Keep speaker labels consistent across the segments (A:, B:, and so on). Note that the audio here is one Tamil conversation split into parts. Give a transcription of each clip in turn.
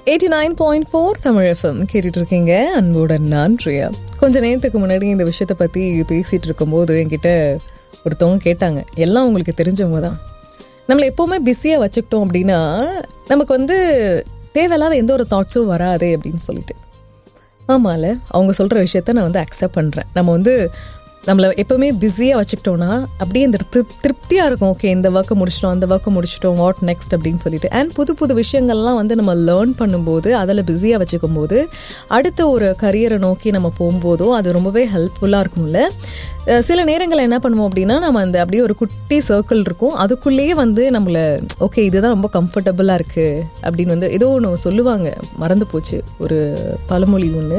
A: eighty nine point four Tamil FM கேட்டுட்டு இருக்கீங்க அன்புடன் நான் பிரியா கொஞ்ச நேரத்துக்கு முன்னாடி இந்த விஷயத்தை பற்றி பேசிகிட்டு இருக்கும்போது என்கிட்ட ஒருத்தவங்க கேட்டாங்க எல்லாம் உங்களுக்கு தெரிஞ்சவங்க தான் நம்மளை எப்போவுமே பிஸியாக வச்சுக்கிட்டோம் அப்படின்னா நமக்கு வந்து தேவையில்லாத எந்த ஒரு தாட்ஸும் வராது அப்படின்னு சொல்லிட்டு ஆமால அவங்க சொல்கிற விஷயத்த நான் வந்து அக்செப்ட் பண்ணுறேன் நம்ம வந்து நம்மளை எப்போவுமே பிஸியாக வச்சுக்கிட்டோன்னா அப்படியே இந்த திரு திருப்தியாக இருக்கும் ஓகே இந்த ஒர்க்கை முடிச்சிட்டோம் அந்த ஒர்க்கை முடிச்சிட்டோம் வாட் நெக்ஸ்ட் அப்படின்னு சொல்லிட்டு அண்ட் புது புது விஷயங்கள்லாம் வந்து நம்ம லேர்ன் பண்ணும்போது அதில் பிஸியாக வச்சுக்கும் போது அடுத்த ஒரு கரியரை நோக்கி நம்ம போகும்போதோ அது ரொம்பவே ஹெல்ப்ஃபுல்லாக இருக்கும்ல அஹ் சில நேரங்களில் என்ன பண்ணுவோம் அப்படின்னா நம்ம அந்த அப்படியே ஒரு குட்டி சர்க்கிள் இருக்கும் அதுக்குள்ளேயே வந்து நம்மளை ஓகே இதுதான் ரொம்ப கம்ஃபர்டபுளாக இருக்குது அப்படின்னு வந்து ஏதோ ஒன்று சொல்லுவாங்க மறந்து போச்சு ஒரு பழமொழி ஒன்று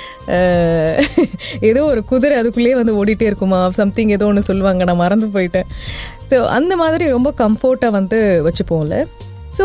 A: அஹ் ஏதோ ஒரு குதிரை அதுக்குள்ளேயே வந்து ஓடிட்டே இருக்குமா சம்திங் ஏதோ ஒன்று சொல்லுவாங்க நான் மறந்து போயிட்டேன் ஸோ அந்த மாதிரி ரொம்ப கம்ஃபர்ட்டாக வந்து வச்சுப்போம்ல ஸோ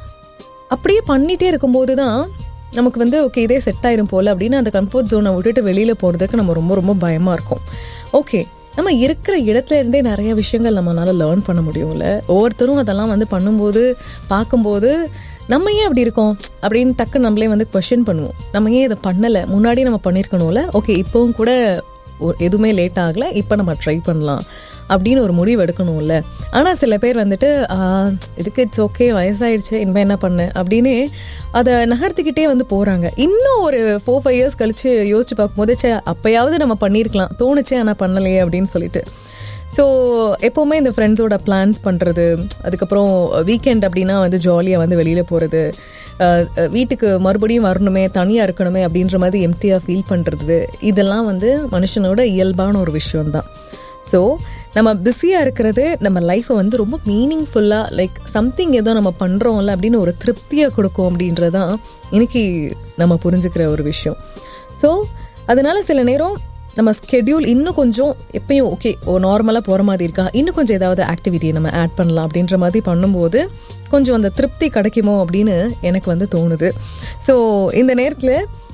A: அப்படியே பண்ணிகிட்டே இருக்கும்போது தான் நமக்கு வந்து ஓகே இதே செட் ஆயிரும் போல் அப்படின்னு அந்த கம்ஃபர்ட் ஜோனை விட்டுட்டு வெளியில் போகிறதுக்கு நம்ம ரொம்ப ரொம்ப பயமாக இருக்கும் ஓகே நம்ம இருக்கிற இடத்துல இருந்தே நிறைய விஷயங்கள் நம்மளால லேர்ன் பண்ண முடியும்ல ஒவ்வொருத்தரும் அதெல்லாம் வந்து பண்ணும்போது பார்க்கும்போது நம்ம ஏன் அப்படி இருக்கோம் அப்படின்னு டக்கு நம்மளே வந்து கொஷின் பண்ணுவோம் நம்ம ஏன் இதை பண்ணலை முன்னாடி நம்ம பண்ணியிருக்கணும்ல ஓகே இப்போவும் கூட ஒ- எதுவுமே லேட் ஆகலை இப்போ நம்ம ட்ரை பண்ணலாம் அப்படின்னு ஒரு முடிவு எடுக்கணும்ல ஆனால் சில பேர் வந்துட்டு "ஆ, இதுக்கு இட்ஸ் ஓகே வயசாயிடுச்சு இனிமே என்ன பண்ண அப்படின்னு அதை நகர்த்திக்கிட்டே வந்து போகிறாங்க இன்னும் ஒரு ஃபோர் ஃபைவ் இயர்ஸ் கழிச்சு யோசிச்சு பார்க்கும்போது சே அப்போயாவது நம்ம பண்ணியிருக்கலாம் தோணுச்சே ஆனால் பண்ணலையே அப்படின்னு சொல்லிட்டு ஸோ எப்போவுமே இந்த ஃப்ரெண்ட்ஸோட பிளான்ஸ் பண்ணுறது அதுக்கப்புறம் வீக்கெண்ட் அப்படின்னா வந்து ஜாலியாக வந்து வெளியில் போகிறது வீட்டுக்கு மறுபடியும் வரணுமே தனியாக இருக்கணுமே அப்படின்ற மாதிரி எம்டியாக ஃபீல் பண்ணுறது இதெல்லாம் வந்து மனுஷனோட இயல்பான ஒரு விஷயம்தான் ஸோ நம்ம பிஸியாக இருக்கிறது நம்ம லைஃப்பை வந்து ரொம்ப மீனிங்ஃபுல்லாக லைக் சம்திங் ஏதோ நம்ம பண்ணுறோம்ல அப்படின்னு ஒரு திருப்தியை கொடுக்கும் அப்படின்றதான் இன்னைக்கு நம்ம புரிஞ்சுக்கிற ஒரு விஷயம் ஸோ அதனால சில நேரம் நம்ம ஸ்கெடியூல் இன்னும் கொஞ்சம் எப்பயும் ஓகே ஓ நார்மலாக போகிற மாதிரி இருக்கா இன்னும் கொஞ்சம் ஏதாவது ஆக்டிவிட்டியை நம்ம ஆட் பண்ணலாம் அப்படின்ற மாதிரி பண்ணும்போது கொஞ்சம் அந்த திருப்தி கிடைக்குமோ அப்படின்னு எனக்கு வந்து தோணுது ஸோ இந்த நேரத்தில்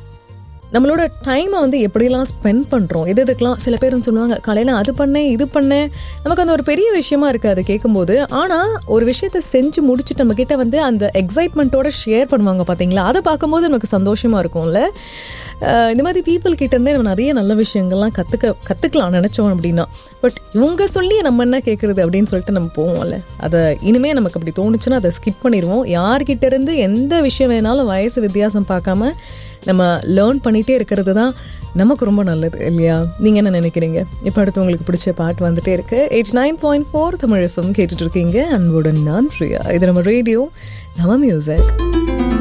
A: நம்மளோட டைமை வந்து எப்படிலாம் ஸ்பெண்ட் பண்ணுறோம் எது எதுக்கெலாம் சில பேர் வந்து சொல்லுவாங்க காலையில் அது பண்ணேன் இது பண்ணேன் நமக்கு அந்த ஒரு பெரிய விஷயமா இருக்குது அதை கேட்கும்போது ஆனால் ஒரு விஷயத்த செஞ்சு முடிச்சுட்டு நம்ம கிட்ட வந்து அந்த எக்ஸைட்மெண்ட்டோட ஷேர் பண்ணுவாங்க பார்த்தீங்களா அதை பார்க்கும்போது நமக்கு சந்தோஷமாக இருக்கும்ல அஹ் இந்த மாதிரி பீப்புள் கிட்ட இருந்தே நம்ம நிறைய நல்ல விஷயங்கள்லாம் கற்றுக்க கற்றுக்கலாம் நினச்சோம் அப்படின்னா பட் இவங்க சொல்லி நம்ம என்ன கேட்குறது அப்படின்னு சொல்லிட்டு நம்ம போவோம்ல அதை இனிமே நமக்கு அப்படி தோணுச்சுன்னா அதை ஸ்கிப் பண்ணிடுவோம் யார்கிட்ட இருந்து எந்த விஷயம் வேணாலும் வயசு வித்தியாசம் பார்க்காம நம்ம லேர்ன் பண்ணிகிட்டே இருக்கிறது தான் நமக்கு ரொம்ப நல்லது இல்லையா நீங்கள் என்ன நினைக்கிறீங்க இப்போ அடுத்து உங்களுக்கு பிடிச்ச பாட்டு வந்துட்டே இருக்கு eight nine point four Tamil FM கேட்டுட்டு இருக்கீங்க அன்புடன் நான் பிரியா இது நம்ம ரேடியோ நம்ம மியூசிக்